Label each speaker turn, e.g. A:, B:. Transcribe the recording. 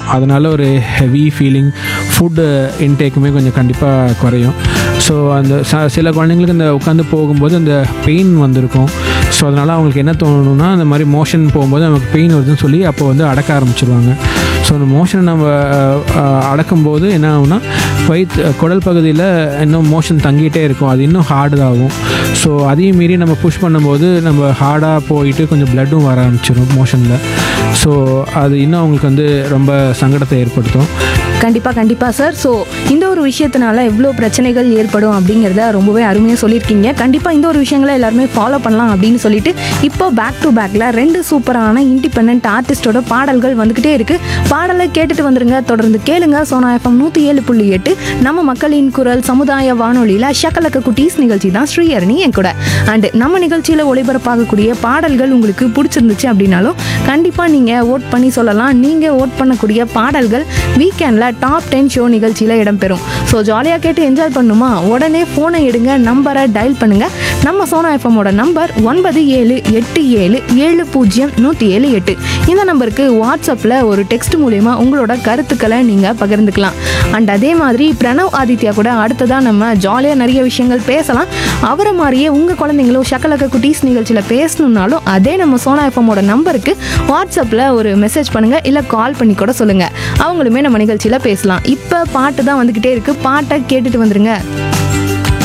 A: அதனால் ஒரு heavy feeling food இன்டேக்குமே கொஞ்சம் கண்டிப்பாக குறையும் ஸோ அந்த ச சில குழந்தைங்களுக்கு இந்த உட்காந்து போகும்போது அந்த பெயின் வந்திருக்கும் ஸோ அதனால் அவங்களுக்கு என்ன தோணணும்னா அந்த மாதிரி மோஷன் போகும்போது நமக்கு பெயின் வருதுன்னு சொல்லி அப்போ வந்து அடக்க ஆரம்பிச்சிருவாங்க ஸோ அந்த மோஷனை நம்ம அஹ், அஹ், அடக்கும்போது என்ன ஆகும்னா வயிற்று குடல் பகுதியில் இன்னும் மோஷன் தங்கிட்டே இருக்கும் அது இன்னும் ஹார்டு ஆகும் ஸோ அதையும் மீறி நம்ம புஷ் பண்ணும்போது நம்ம ஹார்டாக போயிட்டு கொஞ்சம் பிளட்டும் வர ஆரம்பிச்சிடும் மோஷனில் ஸோ அது இன்னும் அவங்களுக்கு வந்து ரொம்ப சங்கடத்தை ஏற்படுத்தும்
B: கண்டிப்பாக கண்டிப்பாக சார் ஸோ இந்த ஒரு விஷயத்தினால எவ்வளோ பிரச்சனைகள் ஏற்படும் அப்படிங்கிறத ரொம்பவே அருமையாக சொல்லியிருக்கீங்க கண்டிப்பாக இந்த ஒரு விஷயங்களை எல்லாருமே ஃபாலோ பண்ணலாம் அப்படின்னு சொல்லிட்டு இப்போ பேக் டு பேக்கில் ரெண்டு சூப்பரான இண்டிபெண்ட் ஆர்டிஸ்டோட பாடல்கள் வந்துக்கிட்டே இருக்குது பாடலை கேட்டுட்டு வந்துருங்க தொடர்ந்து கேளுங்க சோனா எஃப்எம் நூற்றி ஏழு புள்ளி எட்டு நம்ம மக்களின் குரல் சமுதாய வானொலியில் ஷக்கலக்க குட்டீஸ் நிகழ்ச்சி தான் ஸ்ரீஹரணி என் கூட அண்ட் நம்ம நிகழ்ச்சியில் ஒளிபரப்பாகக்கூடிய பாடல்கள் உங்களுக்கு பிடிச்சிருந்துச்சு அப்படின்னாலும் கண்டிப்பாக நீங்கள் ஓட் பண்ணி சொல்லலாம் நீங்கள் ஓட் பண்ணக்கூடிய பாடல்கள் வீக்கெண்டில் டாப் டென் ஷோ நிகழ்ச்சியில் இடம்பெறும் ஸோ ஜாலியாக கேட்டு என்ஜாய் பண்ணுமா உடனே ஃபோனை எடுங்க நம்பரை டயல் பண்ணுங்கள் நம்ம சோனா எஃப்எம்மோட நம்பர் ஒன்பது ஏழு எட்டு ஏழு ஏழு பூஜ்ஜியம் நூற்றி ஏழு எட்டு இந்த நம்பருக்கு வாட்ஸ்அப்பில் ஒரு டெக்ஸ்ட் மூலயமா உங்களோட கருத்துக்களை நீங்கள் பகிர்ந்துக்கலாம் அண்ட் அதே மாதிரி பிரணவ் ஆதித்யா கூட அடுத்ததாக நம்ம ஜாலியாக நிறைய விஷயங்கள் பேசலாம் அவரை மாதிரியே உங்கள் குழந்தைங்களும் ஷக்கலக்க குட்டீஸ் நிகழ்ச்சியில் பேசணுன்னாலும் அதே நம்ம சோனா எஃப்எம்மோட நம்பருக்கு வாட்ஸ்அப்பில் ஒரு மெசேஜ் பண்ணுங்கள் இல்லை கால் பண்ணி கூட சொல்லுங்கள் அவங்களுமே நம்ம நிகழ்ச்சியில் பேசலாம் இப்போ பாட்டு தான் வந்துக்கிட்டே இருக்குது பாட்டை கேட்டுட்டு வந்துருங்க